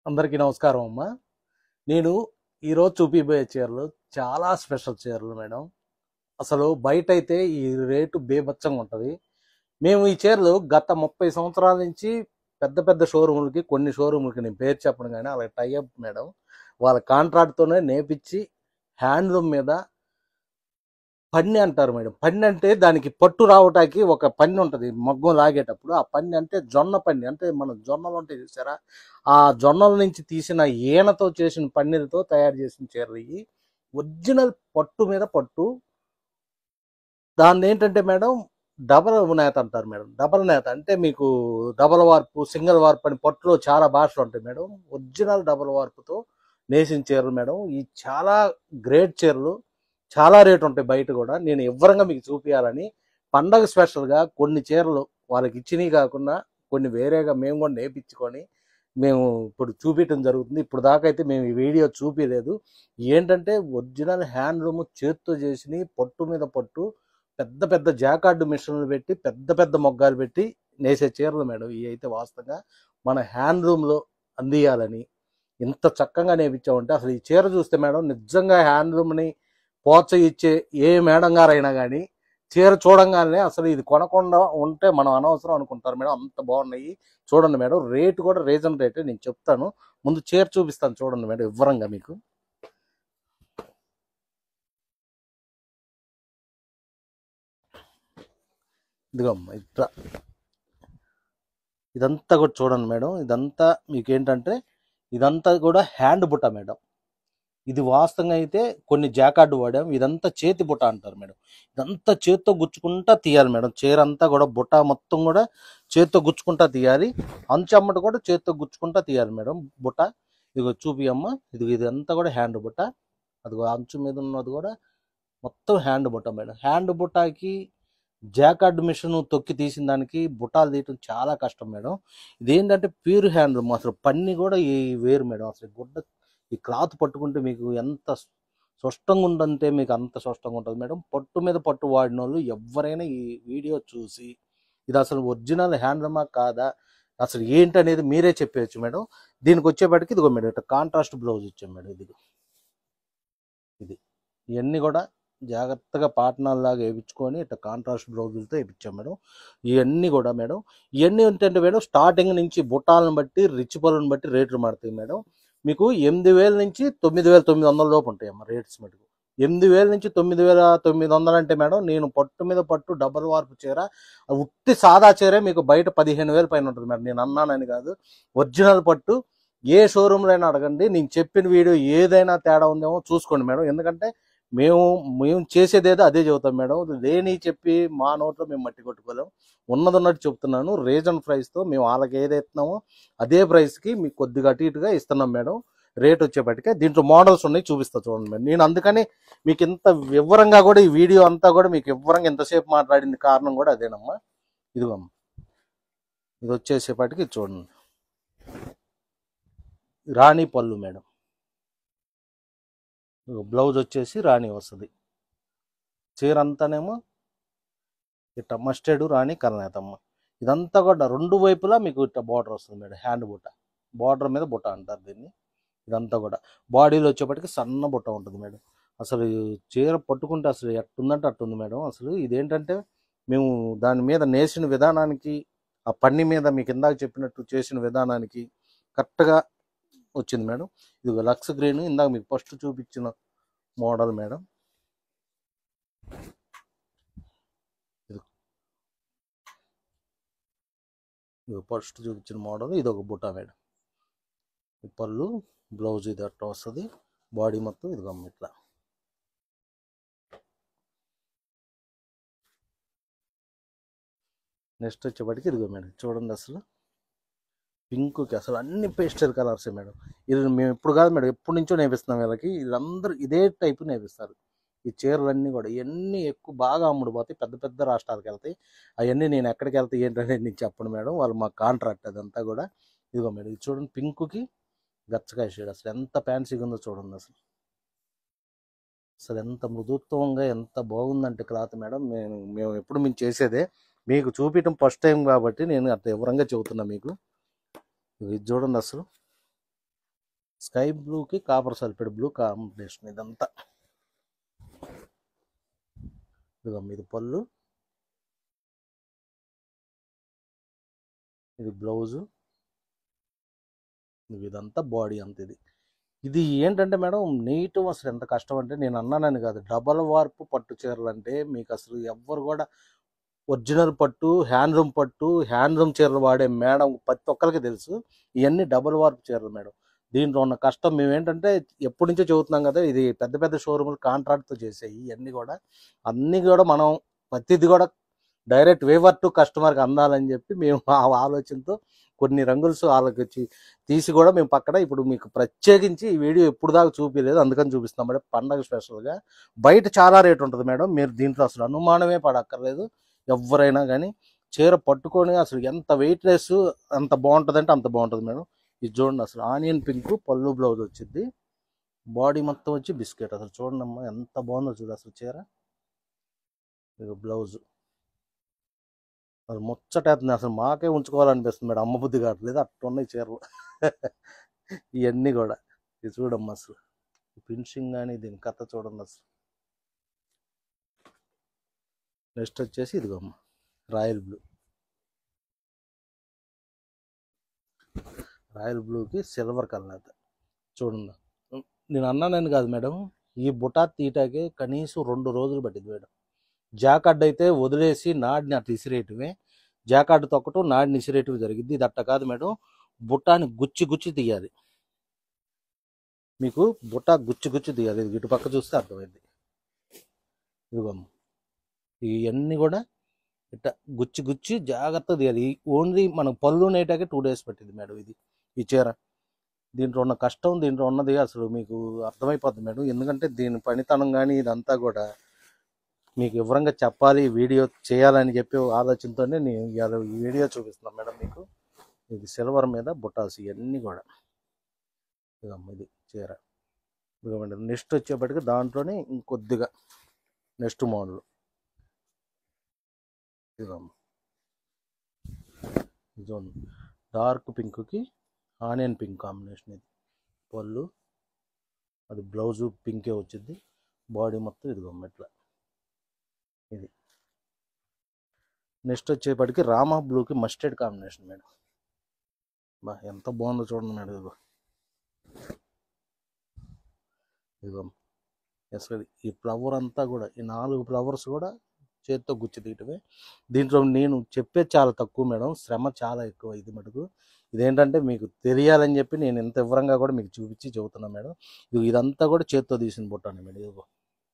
అందరికీ నమస్కారం అమ్మా నేను ఈరోజు చూపిపోయే చీరలు చాలా స్పెషల్ చీరలు మేడం అసలు బయట అయితే ఈ రేటు బేభత్సంగా ఉంటుంది మేము ఈ చీరలు గత ముప్పై సంవత్సరాల నుంచి పెద్ద పెద్ద షోరూములకి కొన్ని షోరూములకి నేను పేరు చెప్పను కానీ అలా టైఅప్ మేడం వాళ్ళ కాంట్రాక్ట్తోనే నేపించి హ్యాండ్లూమ్ మీద పన్ని అంటారు మేడం పన్ని అంటే దానికి పట్టు రావటానికి ఒక పన్ని ఉంటుంది మగ్గం లాగేటప్పుడు ఆ పన్ని అంటే జొన్న పన్ని అంటే మన జొన్నలు ఉంటాయి చూసారా ఆ జొన్నల నుంచి తీసిన ఈనతో చేసిన పన్నీరుతో తయారు చేసిన చీరలు ఇవి ఒరిజినల్ పట్టు మీద పట్టు దాన్ని ఏంటంటే మేడం డబల్ నేత అంటారు మేడం డబల్ నేత అంటే మీకు డబల్ వార్పు సింగిల్ వార్పు అని పట్టులో చాలా భాషలు ఉంటాయి మేడం ఒరిజినల్ డబల్ వార్పుతో నేసిన చీరలు మేడం ఈ చాలా గ్రేట్ చీరలు చాలా రేట్ ఉంటాయి బయట కూడా నేను వివరంగా మీకు చూపించాలని పండగ స్పెషల్గా కొన్ని చీరలు వాళ్ళకి ఇచ్చినవి కాకుండా కొన్ని వేరేగా మేము కూడా నేర్పించుకొని మేము ఇప్పుడు చూపించడం జరుగుతుంది ఇప్పుడు దాకా అయితే మేము ఈ వీడియో చూపించలేదు ఏంటంటే ఒరిజినల్ హ్యాండ్లూమ్ చేత్తో చేసిన పట్టు మీద పట్టు పెద్ద పెద్ద జాకార్డు మిషన్లు పెట్టి పెద్ద పెద్ద మొగ్గాలు పెట్టి నేసే చీరలు మేడం ఇవి అయితే వాస్తవంగా మన హ్యాండ్లూమ్లో అందియాలని ఇంత చక్కగా నేర్పించామంటే అసలు ఈ చీర చూస్తే మేడం నిజంగా హ్యాండ్లూమ్ని ప్రోత్సహించే ఏ మేడం గారైనా కానీ చీర చూడంగానే అసలు ఇది కొనకుండా ఉంటే మనం అనవసరం అనుకుంటారు మేడం అంత బాగున్నాయి చూడండి మేడం రేటు కూడా రీజన్ రేటే నేను చెప్తాను ముందు చీర చూపిస్తాను చూడండి మేడం వివరంగా మీకు ఇదిగో అమ్మ ఇట్లా ఇదంతా కూడా చూడండి మేడం ఇదంతా మీకు ఏంటంటే ఇదంతా కూడా హ్యాండ్ బుట్ట మేడం ఇది వాస్తవంగా అయితే కొన్ని జాకార్డు వాడాం ఇదంతా చేతి బుట్ట అంటారు మేడం ఇదంతా చేత్తో గుచ్చుకుంటా తీయాలి మేడం చీర అంతా కూడా బుట్ట మొత్తం కూడా చేత్తో గుచ్చుకుంటా తీయాలి అంచమ్మట కూడా చేత్తో గుచ్చుకుంటా తీయాలి మేడం బుట్ట ఇదిగో చూపి అమ్మ ఇది ఇదంతా కూడా హ్యాండ్ బుట్ట అదిగో అంచు మీద ఉన్నది కూడా మొత్తం హ్యాండ్ బుట్ట మేడం హ్యాండ్ బుట్టకి జాకార్డ్ మిషన్ తొక్కి తీసిన దానికి బుట్టాలు తీయటం చాలా కష్టం మేడం ఇదేంటంటే ప్యూర్ హ్యాండ్ అసలు పన్ని కూడా ఈ వేరు మేడం అసలు గుడ్డ ఈ క్లాత్ పట్టుకుంటే మీకు ఎంత స్పష్టంగా ఉందంటే మీకు అంత స్పష్టంగా ఉంటుంది మేడం పట్టు మీద పట్టు వాడిన వాళ్ళు ఎవరైనా ఈ వీడియో చూసి ఇది అసలు ఒరిజినల్ హ్యాండ్లమా కాదా అసలు ఏంటనేది మీరే చెప్పేయచ్చు మేడం దీనికి వచ్చేప్పటికి ఇదిగో మేడం ఇట్లా కాంట్రాస్ట్ బ్లౌజ్ ఇచ్చాం మేడం ఇది ఇది ఇవన్నీ కూడా జాగ్రత్తగా పాటనాల్లాగా వేయించుకొని ఇట్లా కాంట్రాస్ట్ బ్లౌజులతో వేయించాం మేడం ఇవన్నీ కూడా మేడం ఇవన్నీ ఏంటంటే మేడం స్టార్టింగ్ నుంచి బుట్టాలను బట్టి రిచ్ పళ్ళను బట్టి రేట్లు మారుతాయి మేడం మీకు ఎనిమిది వేల నుంచి తొమ్మిది వేల తొమ్మిది వందల లోపు ఉంటాయి అమ్మ రేట్స్ మటుకు ఎనిమిది వేల నుంచి తొమ్మిది వేల తొమ్మిది వందలు అంటే మేడం నేను పట్టు మీద పట్టు డబల్ వార్పు చీర ఆ ఉత్తి సాదా చీరే మీకు బయట పదిహేను వేల పైన ఉంటుంది మేడం నేను అన్నానని కాదు ఒరిజినల్ పట్టు ఏ షోరూంలో అయినా అడగండి నేను చెప్పిన వీడియో ఏదైనా తేడా ఉందేమో చూసుకోండి మేడం ఎందుకంటే మేము మేము చేసేదేదో అదే చెబుతాం మేడం లేని చెప్పి మా నోట్లో మేము మట్టి కొట్టుకోలేం ఉన్నది ఉన్నట్టు చెప్తున్నాను రీజన్ ప్రైస్తో మేము వాళ్ళకి ఏది ఇస్తున్నామో అదే ప్రైస్కి మీకు కొద్దిగా అటు ఇటుగా ఇస్తున్నాం మేడం రేట్ వచ్చేపటికే దీంట్లో మోడల్స్ ఉన్నాయి చూపిస్తా చూడండి మేడం నేను అందుకని మీకు ఇంత వివరంగా కూడా ఈ వీడియో అంతా కూడా మీకు వివరంగా ఎంతసేపు మాట్లాడింది కారణం కూడా అదేనమ్మా ఇదిగోమ్మ ఇది వచ్చేసేపటికి చూడండి రాణి పళ్ళు మేడం బ్లౌజ్ వచ్చేసి రాణి వస్తుంది చీర అంతానేమో ఇట్ట మస్టర్డ్ రాణి కలనేతమ్మ ఇదంతా కూడా రెండు వైపులా మీకు ఇట్ట బార్డర్ వస్తుంది మేడం హ్యాండ్ బుట్ట బార్డర్ మీద బుట్ట అంటారు దీన్ని ఇదంతా కూడా బాడీలో వచ్చేప్పటికి సన్న బుట్ట ఉంటుంది మేడం అసలు ఈ చీర పట్టుకుంటే అసలు ఎట్టుందంటే అట్టుంది మేడం అసలు ఇదేంటంటే మేము దాని మీద నేసిన విధానానికి ఆ పన్ని మీద మీకు ఇందాక చెప్పినట్టు చేసిన విధానానికి కరెక్ట్గా వచ్చింది మేడం ఇది లక్స్ గ్రీన్ ఇందాక మీకు ఫస్ట్ చూపించిన మోడల్ మేడం ఇది ఇది ఫస్ట్ చూపించిన మోడల్ ఇది ఒక బుట్ట మేడం ఈ పళ్ళు బ్లౌజ్ ఇది అట్లా వస్తుంది బాడీ మొత్తం ఇది గమ్మ ఇట్లా నెక్స్ట్ వచ్చేప్పటికి ఇదిగో మేడం చూడండి అసలు పింక్కి అసలు అన్ని పేస్టల్ కలర్సే మేడం ఇది మేము ఇప్పుడు కాదు మేడం ఎప్పటి నుంచో నేర్పిస్తున్నాం వీళ్ళకి వీళ్ళందరూ ఇదే టైపు నేర్పిస్తారు ఈ చీరలన్నీ కూడా ఇవన్నీ ఎక్కువ బాగా అమ్ముడు పోతాయి పెద్ద పెద్ద రాష్ట్రాలకు వెళ్తాయి అవన్నీ నేను ఎక్కడికి వెళ్తాయి ఏంటనేది నేను చెప్పను మేడం వాళ్ళు మా కాంట్రాక్ట్ అదంతా కూడా ఇదిగో మేడం ఇది చూడండి పింక్కి గచ్చకాయ షేడ్ అసలు ఎంత ఫ్యాన్సీగా ఉందో చూడండి అసలు అసలు ఎంత మృదుత్వంగా ఎంత బాగుందంటే క్లాత్ మేడం మేము మేము ఎప్పుడు మేము చేసేదే మీకు చూపించడం ఫస్ట్ టైం కాబట్టి నేను అంత వివరంగా చెబుతున్నా మీకు ఇది చూడండి అసలు స్కై బ్లూకి కాపర్ సల్ఫేట్ బ్లూ కాంబినేషన్ ఇదంతా ఇదిగో ఇది పళ్ళు ఇది బ్లౌజు ఇదంతా బాడీ అంత ఇది ఇది ఏంటంటే మేడం నీట్ అసలు ఎంత కష్టం అంటే నేను అన్నానని కాదు డబల్ వార్పు పట్టు చీరలు అంటే మీకు అసలు ఎవ్వరు కూడా ఒరిజినల్ పట్టు హ్యాండ్లూమ్ పట్టు హ్యాండ్లూమ్ చీరలు వాడే మేడం ప్రతి ఒక్కరికి తెలుసు ఇవన్నీ డబల్ వార్పు చీరలు మేడం దీంట్లో ఉన్న కష్టం మేము ఏంటంటే ఎప్పటి నుంచో చెబుతున్నాం కదా ఇది పెద్ద పెద్ద షోరూములు కాంట్రాక్ట్తో చేసాయి ఇవన్నీ కూడా అన్నీ కూడా మనం ప్రతిది కూడా డైరెక్ట్ వేవర్ టు కస్టమర్కి అందాలని చెప్పి మేము ఆ ఆలోచనతో కొన్ని రంగులు వాళ్ళకి వచ్చి తీసి కూడా మేము పక్కన ఇప్పుడు మీకు ప్రత్యేకించి ఈ వీడియో ఎప్పుడు దాకా చూపించలేదు అందుకని చూపిస్తున్నాం మేడం పండగ స్పెషల్గా బయట చాలా రేట్ ఉంటుంది మేడం మీరు దీంట్లో అసలు అనుమానమే పడక్కర్లేదు ఎవరైనా కానీ చీర పట్టుకొని అసలు ఎంత వెయిట్లెస్ అంత బాగుంటుంది అంటే అంత బాగుంటుంది మేడం ఇది చూడండి అసలు ఆనియన్ పింక్ పళ్ళు బ్లౌజ్ వచ్చింది బాడీ మొత్తం వచ్చి బిస్కెట్ అసలు చూడండి అమ్మా ఎంత బాగుందో చూడు అసలు చీర ఇది బ్లౌజ్ అది ముచ్చటేస్తుంది అసలు మాకే ఉంచుకోవాలనిపిస్తుంది మేడం అమ్మ బుద్ధి కావట్లేదు అట్లా ఉన్నాయి చీరలు ఇవన్నీ కూడా ఇది చూడమ్మా అసలు ఫినిషింగ్ కానీ దీని కథ చూడండి అసలు నెక్స్ట్ వచ్చేసి ఇదిగోమ్మ రాయల్ బ్లూ రాయల్ బ్లూకి సిల్వర్ కలర్ చూడండి నేను అన్నానని కాదు మేడం ఈ బుటా తీటాకే కనీసం రెండు రోజులు పట్టింది మేడం జాకార్డ్ అయితే వదిలేసి నాడిని అట్లా ఇసిరేయటమే జాకార్డ్ తొక్కటం నాడిని ఇసిరేయటం జరిగింది ఇది అట్ట కాదు మేడం బుట్టాని గుచ్చి గుచ్చి తీయాలి మీకు బుట్ట గుచ్చి గుచ్చి తీయాలి ఇది ఇటు పక్క చూస్తే అర్థమైంది ఇదిగోమ్మ ఇవన్నీ కూడా ఇట్ట గుచ్చి గుచ్చి జాగ్రత్తగా తీయాలి ఈ ఓన్లీ మనం పళ్ళు నేటాకే టూ డేస్ పట్టింది మేడం ఇది ఈ చీర దీంట్లో ఉన్న కష్టం దీంట్లో ఉన్నది అసలు మీకు అర్థమైపోద్ది మేడం ఎందుకంటే దీని పనితనం కానీ ఇదంతా కూడా మీకు వివరంగా చెప్పాలి వీడియో చేయాలని చెప్పి ఆలోచనతోనే నేను ఇవాళ ఈ వీడియో చూపిస్తున్నాను మేడం మీకు ఇది సిల్వర్ మీద బుట్టాస్ ఇవన్నీ కూడా ఇదమ్మ ఇది చీర ఇదిగోండి నెక్స్ట్ వచ్చేప్పటికి దాంట్లోనే ఇంకొద్దిగా నెక్స్ట్ మోడల్ ఇదమ్మ ఇది చూడండి డార్క్ పింక్కి ఆనియన్ పింక్ కాంబినేషన్ ఇది పళ్ళు అది బ్లౌజు పింకే వచ్చింది బాడీ మొత్తం ఇదిగోమ్మ ఇట్లా ఇది నెక్స్ట్ వచ్చేపటికి రామా బ్లూకి మస్టర్డ్ కాంబినేషన్ మేడం బా ఎంత బాగుందో చూడండి మేడం ఇదిగో ఇదిగో అసలు ఈ ఫ్లవర్ అంతా కూడా ఈ నాలుగు ఫ్లవర్స్ కూడా చేత్తో గుచ్చి తీయటమే దీంట్లో నేను చెప్పేది చాలా తక్కువ మేడం శ్రమ చాలా ఎక్కువ ఇది మటుకు ఇదేంటంటే మీకు తెలియాలని చెప్పి నేను ఇంత వివరంగా కూడా మీకు చూపించి చెబుతున్నా మేడం ఇది ఇదంతా కూడా చేత్తో తీసిన బుట్టాను మేడం ఇదిగో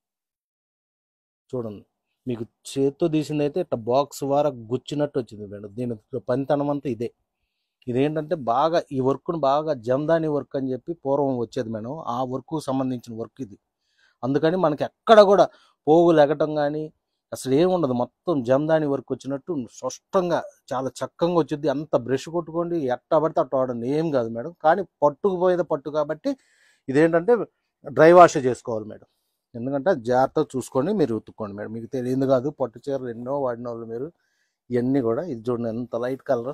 చూడండి మీకు చేత్తో తీసింది అయితే ఇట్లా బాక్స్ వారా గుచ్చినట్టు వచ్చింది మేడం దీని పనితనం అంతా ఇదే ఇదేంటంటే బాగా ఈ వర్క్ను బాగా జమ్దాని వర్క్ అని చెప్పి పూర్వం వచ్చేది మేడం ఆ వర్క్ సంబంధించిన వర్క్ ఇది అందుకని మనకి ఎక్కడ కూడా పోగులు ఎగటం కానీ అసలు ఏముండదు మొత్తం జమ్దాని వర్క్ వచ్చినట్టు స్పష్టంగా చాలా చక్కగా వచ్చింది అంత బ్రష్ కొట్టుకోండి ఎట్టా పడితే అట్ట వాడండి ఏం కాదు మేడం కానీ పట్టుకుపోయేది పట్టు కాబట్టి ఇదేంటంటే డ్రై వాష్ చేసుకోవాలి మేడం ఎందుకంటే జాగ్రత్తగా చూసుకోండి మీరు ఉతుక్కోండి మేడం మీకు తెలియదు కాదు పట్టు చీరలు ఎన్నో వాడిన వాళ్ళు మీరు ఇవన్నీ కూడా ఇది చూడండి ఎంత లైట్ కలర్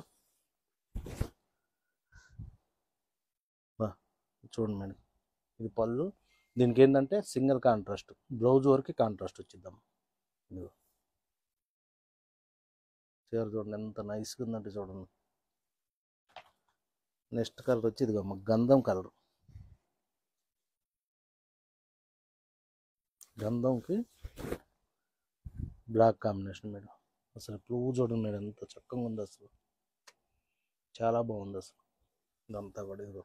చూడండి మేడం ఇది పళ్ళు దీనికి ఏంటంటే సింగిల్ కాంట్రాస్ట్ బ్లౌజ్ వరకు కాంట్రాస్ట్ వచ్చిద్దాం ఇదిగో చీర చూడండి ఎంత నైస్గా ఉందంటే చూడండి నెక్స్ట్ కలర్ వచ్చి ఇదిగో గంధం కలర్ గంధంకి బ్లాక్ కాంబినేషన్ మేడం అసలు పువ్వు చూడండి మేడం ఎంత చక్కగా ఉంది అసలు చాలా బాగుంది అసలు ఇదంతా కూడా ఇదిగో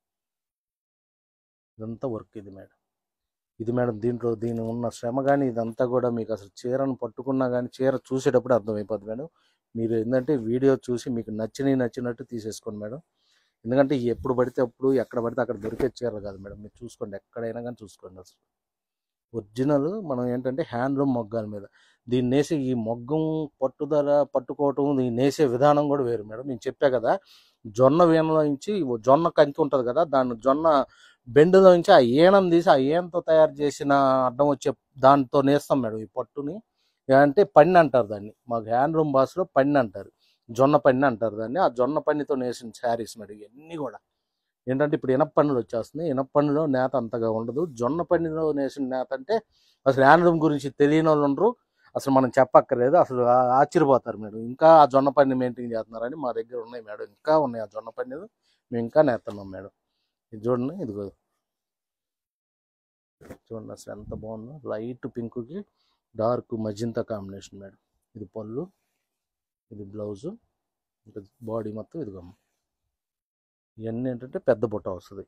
ఇదంతా వర్క్ ఇది మేడం ఇది మేడం దీంట్లో దీని ఉన్న శ్రమ కానీ ఇదంతా కూడా మీకు అసలు చీరను పట్టుకున్నా కానీ చీర చూసేటప్పుడు అర్థమైపోద్ది మేడం మీరు ఏంటంటే వీడియో చూసి మీకు నచ్చినవి నచ్చినట్టు తీసేసుకోండి మేడం ఎందుకంటే ఎప్పుడు పడితే అప్పుడు ఎక్కడ పడితే అక్కడ దొరికే చీరలు కాదు మేడం మీరు చూసుకోండి ఎక్కడైనా కానీ చూసుకోండి అసలు ఒరిజినల్ మనం ఏంటంటే హ్యాండ్లూమ్ మొగ్గాల మీద దీన్ని నేసే ఈ మొగ్గం పట్టుదల పట్టుకోవటం దీన్ని నేసే విధానం కూడా వేరు మేడం నేను చెప్పా కదా జొన్న వీణలో నుంచి జొన్న కంకి ఉంటుంది కదా దాన్ని జొన్న బెండులో నుంచి ఆ ఈనం తీసి ఆ ఈనంతో తయారు చేసిన అడ్డం వచ్చే దాంతో నేస్తాం మేడం ఈ పట్టుని అంటే పన్ని అంటారు దాన్ని మాకు హ్యాండ్లూమ్ భాషలో పన్ని అంటారు జొన్న పన్ని అంటారు దాన్ని ఆ జొన్న పన్నితో నేసిన శారీస్ మరి ఇవన్నీ కూడా ఏంటంటే ఇప్పుడు ఇనప్పన్నులు వచ్చేస్తుంది ఇనప్పన్నులో నేత అంతగా ఉండదు జొన్న పన్నులో నేసిన నేత అంటే అసలు హ్యాండ్లూమ్ గురించి తెలియని వాళ్ళు ఉండరు అసలు మనం చెప్పక్కర్లేదు అసలు ఆ- ఆశ్చర్యపోతారు మేడం ఇంకా ఆ జొన్న పన్ను మెయింటైన్ చేస్తున్నారని మా దగ్గర ఉన్నాయి మేడం ఇంకా ఉన్నాయి ఆ జొన్న పన్నీరు మేము ఇంకా నేస్తున్నాం మేడం ఇది చూడండి ఇదిగో చూడండి అసలు ఎంత బాగుందో లైట్ పింక్కి డార్క్ మజింతా కాంబినేషన్ మేడం ఇది పళ్ళు ఇది బ్లౌజు ఇంకా బాడీ మొత్తం ఇదిగో ఇవన్నీ ఏంటంటే పెద్ద బుట్ట వస్తుంది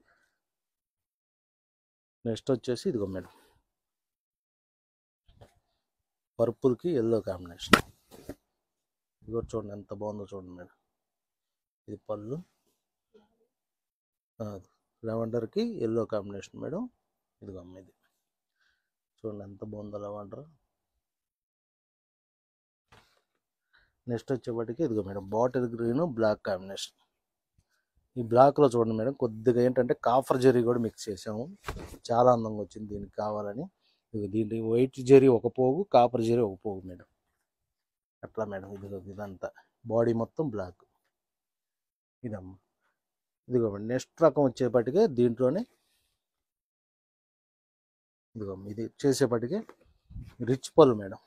నెక్స్ట్ వచ్చేసి ఇదిగో మేడం పర్పుల్కి ఎల్లో కాంబినేషన్ ఇది కూడా చూడండి ఎంత బాగుందో చూడండి మేడం ఇది పళ్ళు లెవెండర్కి ఎల్లో కాంబినేషన్ మేడం ఇదిగో అమ్మ ఇది చూడండి ఎంత బాగుందో లెవెండర్ నెక్స్ట్ వచ్చేప్పటికి ఇదిగో madam bottle green black combination ఈ బ్లాక్లో చూడండి మేడం కొద్దిగా ఏంటంటే కాఫర్ జరీ కూడా మిక్స్ చేసాము చాలా అందంగా వచ్చింది దీనికి కావాలని ఇదిగో దీంట్లో వైట్ జరీ ఒక పోగు కాపర్ జరీ ఒక పోగు మేడం అట్లా మేడం ఇదిగో ఇదంతా బాడీ మొత్తం బ్లాక్ ఇదమ్మా ఇదిగో మేడం నెక్స్ట్ రకం వచ్చేపటికే దీంట్లోనే ఇదిగో ఇది చేసేపటికి రిచ్ పళ్ళు మేడం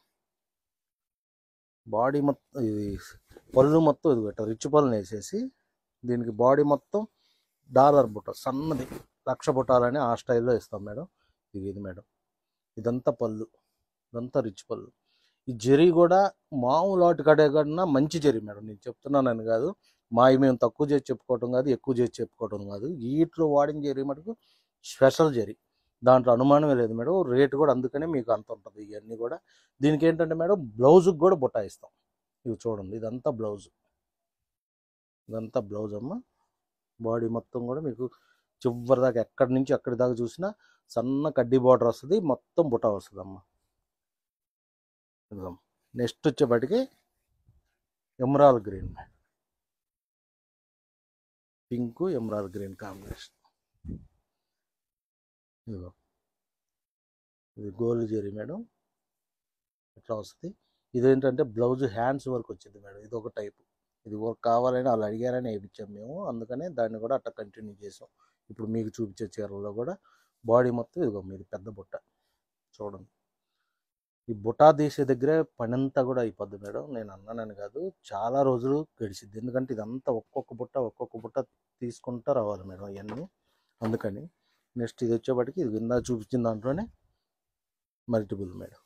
బాడీ మొత్తం ఇది పళ్ళు మొత్తం ఇది పెట్ట రిచ్ పళ్ళుని వేసేసి దీనికి బాడీ మొత్తం డాలర్ బుట్ట సన్నది లక్ష బుట్టాలని ఆ స్టైల్లో ఇస్తాం మేడం ఇది ఇది మేడం ఇదంతా పళ్ళు ఇదంతా రిచ్ పళ్ళు ఈ జరీ కూడా మామూలు వాటి కడే కన్నా మంచి జరీ మేడం నేను చెప్తున్నానని కాదు మా మేము తక్కువ చేసి చెప్పుకోవటం కాదు ఎక్కువ చేసి చెప్పుకోవటం కాదు వీటిలో వాడిన జరీ మటుకు స్పెషల్ జరీ దాంట్లో అనుమానమే లేదు మేడం రేటు కూడా అందుకనే మీకు అంత ఉంటుంది ఇవన్నీ కూడా దీనికి ఏంటంటే మేడం బ్లౌజ్కి కూడా బుట్ట ఇస్తాం ఇవి చూడండి ఇదంతా బ్లౌజ్ ఇదంతా బ్లౌజ్ అమ్మ బాడీ మొత్తం కూడా మీకు చివరి దాకా ఎక్కడి నుంచి ఎక్కడి దాకా చూసినా సన్న కడ్డీ బార్డర్ వస్తుంది మొత్తం బుట్ట వస్తుంది అమ్మ ఇదిగో నెక్స్ట్ వచ్చేపటికి emerald green pink emerald green combination ఇదిగో ఇది గోల్డ్ జెరీ మేడం ఇట్లా వస్తుంది ఇదేంటంటే బ్లౌజ్ హ్యాండ్స్ వర్క్ వచ్చింది మేడం ఇది ఒక టైపు ఇది వర్క్ కావాలని వాళ్ళు అడిగారని వేయించాం మేము అందుకనే దాన్ని కూడా అట్లా కంటిన్యూ చేసాం ఇప్పుడు మీకు చూపించే చీరల్లో కూడా బాడీ మొత్తం ఇదిగో మీది పెద్ద బుట్ట చూడండి ఈ బుటా తీసే దగ్గరే పనంతా కూడా అయిపోద్ది మేడం నేను అన్నానని కాదు చాలా రోజులు గడిచిద్ది ఎందుకంటే ఇదంతా ఒక్కొక్క బుట్ట ఒక్కొక్క బుట్ట తీసుకుంటూ రావాలి మేడం అవన్నీ అందుకని నెక్స్ట్ ఇది వచ్చేప్పటికి ఇది ఇందా చూపించిన దాంట్లోనే మల్టిపుల్ మేడం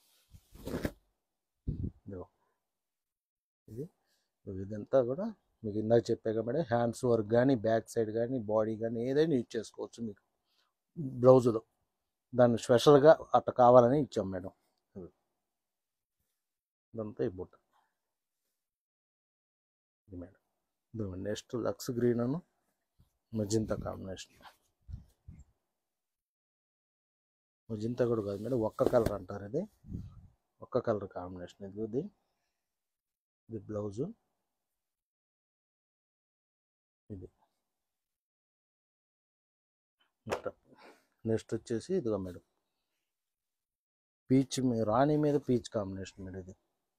ఇదిగో ఇది ఇదంతా కూడా మీకు ఇందాక చెప్పాక మేడం హ్యాండ్స్ వర్క్ కానీ బ్యాక్ సైడ్ కానీ బాడీ కానీ ఏదైనా యూజ్ చేసుకోవచ్చు మీకు బ్లౌజులో దాన్ని స్పెషల్గా అట్లా కావాలని ఇచ్చాం మేడం ఇది. ఇదంతా ఈ బుట్ట ఇది మేడం ఇది నెక్స్ట్ లక్స్ గ్రీన్ అను మజింతా కాంబినేషన్ మజింతా కూడా కాదు మేడం ఒక్క కలర్ అంటారు ఇది ఒక్క కలర్ కాంబినేషన్ ఇది ఇది ఇది బ్లౌజు ఇది నెక్స్ట్ వచ్చేసి ఇదిగో మేడం పీచ్ మీ- రాణి మీద పీచ్ కాంబినేషన్ మేడం ఇది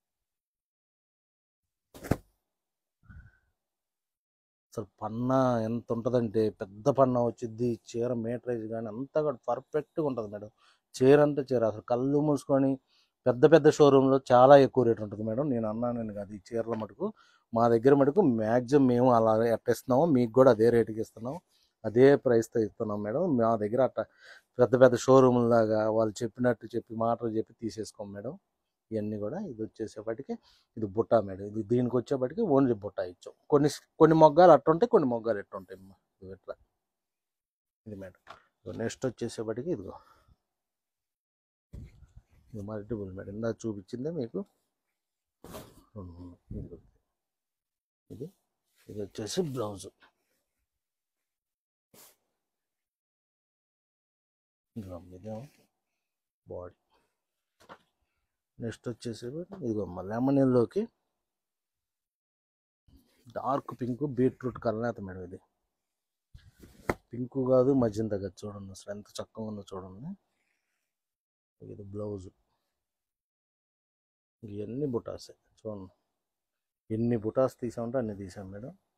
అసలు పన్నా ఎంత ఉంటుందంటే పెద్ద పన్నా వచ్చింది చీర మీటరేజ్ కానీ అంతా కూడా పర్ఫెక్ట్గా ఉంటుంది మేడం చీర అంటే చీర అసలు కళ్ళు మూసుకొని పెద్ద పెద్ద షోరూంలో చాలా ఎక్కువ రేట్ ఉంటుంది మేడం నేను అన్నాను కాదు ఈ చీరల మటుకు మా దగ్గర మటుకు మ్యాక్సిమం మేము అలా ఎట్టిస్తున్నాము మీకు కూడా అదే రేటుకి ఇస్తున్నాం అదే ప్రైస్తో ఇస్తున్నాం మేడం మా దగ్గర అట్ట పెద్ద పెద్ద షోరూమ్ లాగా వాళ్ళు చెప్పినట్టు చెప్పి మాటలు చెప్పి తీసేసుకోం మేడం ఇవన్నీ కూడా ఇది వచ్చేసేపటికి ఇది బుట్ట మేడం ఇది దీనికి వచ్చేపటికి ఓన్లీ బుట్ట ఇచ్చాం కొన్ని కొన్ని మొగ్గాలు అట్ట ఉంటాయి కొన్ని మొగ్గాలు ఎట్ట ఉంటాయి అమ్మా ఇది ఇట్లా ఇది మేడం నెక్స్ట్ వచ్చేసేపటికి ఇదిగో ఇది మల్టిపుల్ మేడం ఇందాక చూపించిందే మీకు ఇదిగో. ఇది ఇది వచ్చేసి బ్లౌజ్ ఇదిగో ఇదేమో బాడీ నెక్స్ట్ వచ్చేసి ఇదిగో లెమన్ ఎల్లోకి డార్క్ పింక్ బీట్రూట్ కలనేత మేడం ఇది పింక్ కాదు మధ్యంత కాదు చూడండి అసలు ఎంత చక్కగా ఉందో చూడండి ఇది బ్లౌజ్ ఇవన్నీ బుటాసే చూడండి ఎన్ని బుటాస్ తీసామంటే అన్ని తీసాం మేడం